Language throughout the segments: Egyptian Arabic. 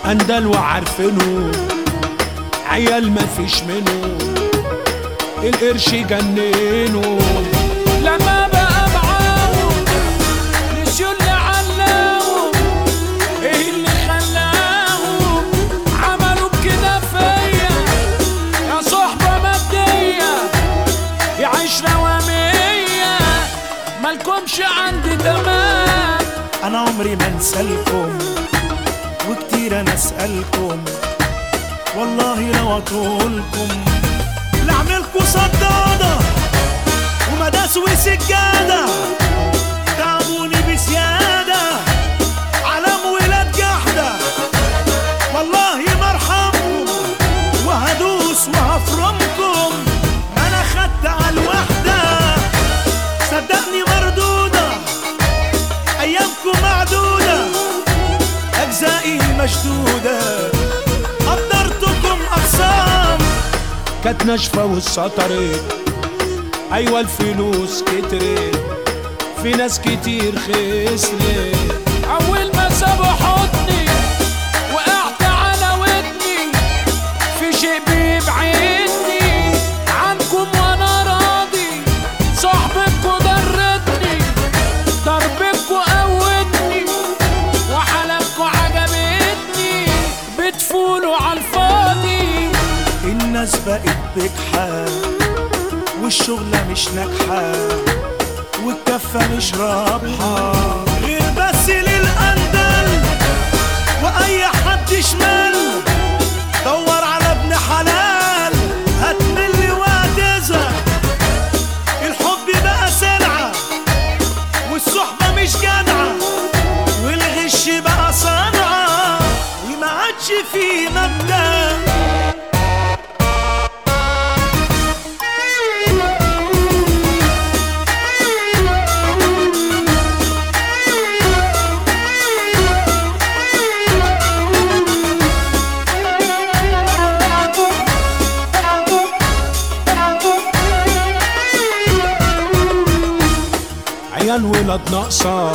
اندل وعارفينه عيال ما فيش منه القرش جننه لما بقى معاهم نسيوا اللي علاهم ايه اللي خلاهم عملوا بكده فيا يا صحبة مادية يا عشرة وهمية مالكمش عندي تمام انا عمري ما انسالكم وكتير انا اسالكم والله لو اطولكم لاعملكوا صدادة ومداس وسجادة تعبوني بزيادة علم ولاد جحدة والله ما ارحمكم وهدوس وهفرمكم انا خدت على الوحدة صدقني مردودة ايامكم معدودة اجزائي مشدودة قدرتكم اقسام كانت ناشفة والسطرت أيوة الفلوس كترت في ناس كتير خسرت أول ما سابوا حضني وقعت على ودني في شيء بيبعدني عنكم وأنا راضي صاحبكوا ضرتني ضربكوا قوتني وحالتكوا عجبتني بتفولوا على الفاضي الناس بقت بجحة والشغلة مش ناجحة والكفة مش رابحة غير بس للأندل وأي حد شمال دور على ابن حلال هتمل وهتزهق الحب بقى سلعة والصحبة مش جدعة والغش بقى صنعة وما عادش في مبدأ عيال ولاد ناقصة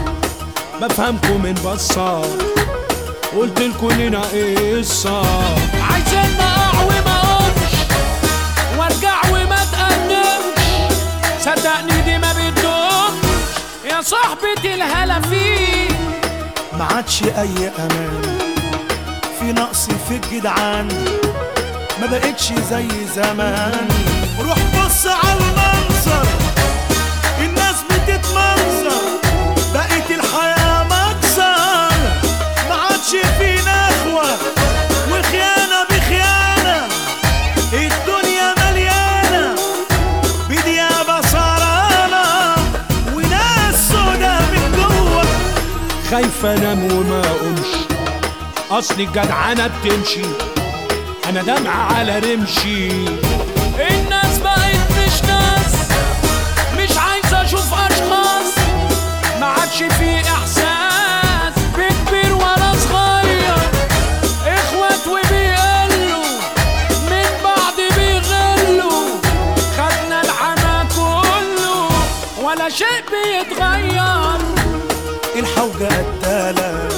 بفهمكم من بصة قلت لكم لنا قصة عايزين نقع وما اقومش وارجع وما اتقدمش صدقني دي ما بتدومش يا صاحبتي الهلا فيك ما عادش اي امان في نقص في الجدعان ما بقتش زي زمان روح بص على المنظر الناس بتتمنظر بقت الحياة مكسر ما عادش في نخوة وخيانة بخيانة الدنيا مليانة بديابة سهرانة وناس سودا من جوه خايف انام وما اقومش اصل الجدعنة بتمشي انا دمع على رمشي الناس بقت مش ناس مش عايز اشوف اشخاص ما عادش في احساس بكبير ولا صغير اخوات وبيقلوا من بعض بيغلوا خدنا العمى كله ولا شيء بيتغير الحوجة قتالة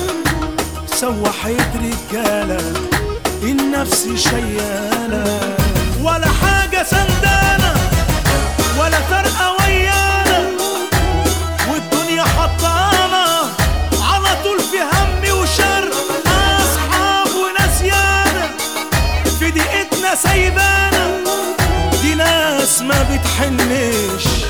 سوحت رجالة النفس شيالة ولا حاجة سندانة ولا فرقة ويانا والدنيا حطانا على طول في هم وشر أصحاب ونسيانة في دقيقتنا سايبانا دي ناس ما بتحنش